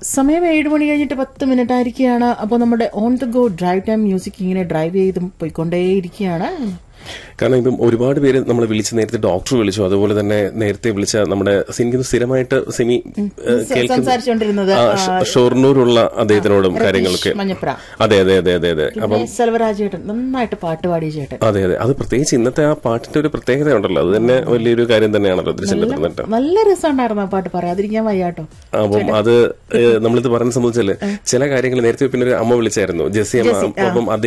സമയം ഏഴ് മണി കഴിഞ്ഞിട്ട് പത്ത് മിനിറ്റ് ആയിരിക്കുകയാണ് അപ്പോൾ നമ്മുടെ on the go drive time music ഇങ്ങനെ ഡ്രൈവ് ചെയ്ത് പോയിക്കൊണ്ടേയിരിക്കുകയാണ് കാരണം ഇപ്പം ഒരുപാട് പേര് നമ്മളെ വിളിച്ച് നേരത്തെ ഡോക്ടർ വിളിച്ചു അതുപോലെ തന്നെ നേരത്തെ വിളിച്ച നമ്മുടെ എനിക്ക് സ്ഥിരമായിട്ട് സെമി സംസാരിച്ചുകൊണ്ടിരുന്നത് ഷൊർണൂരുള്ള അദ്ദേഹത്തിനോടും കാര്യങ്ങളൊക്കെ മഞ്ഞപ്ര അതെ അതെ അതെ അതെ അതെ അപ്പം പിന്നെ സെൽവരാജ് ചേട്ടൻ നന്നായിട്ട് പാട്ട് പാടിയ ചേട്ടൻ അതെ അതെ അത് പ്രത്യേകിച്ച് ഇന്നത്തെ ആ പാട്ടിന്റെ ഒരു പ്രത്യേകത ഉണ്ടല്ലോ അത് തന്നെ വലിയൊരു കാര്യം തന്നെയാണല്ലോ ദൃശ്യം പറഞ്ഞിട്ട് നല്ല രസമുണ്ടായിരുന്നു ആ പാട്ട് പറയാതിരിക്കാൻ വയ്യാട്ടോ അപ്പം അത് ഏഹ്, നമ്മളിത് പറയുന്ന സംബന്ധിച്ചാല് ചില കാര്യങ്ങൾ നേരത്തെ പിന്നെ ഒരു അമ്മ വിളിച്ചായിരുന്നു ജെസ്സി അമ്മ അപ്പം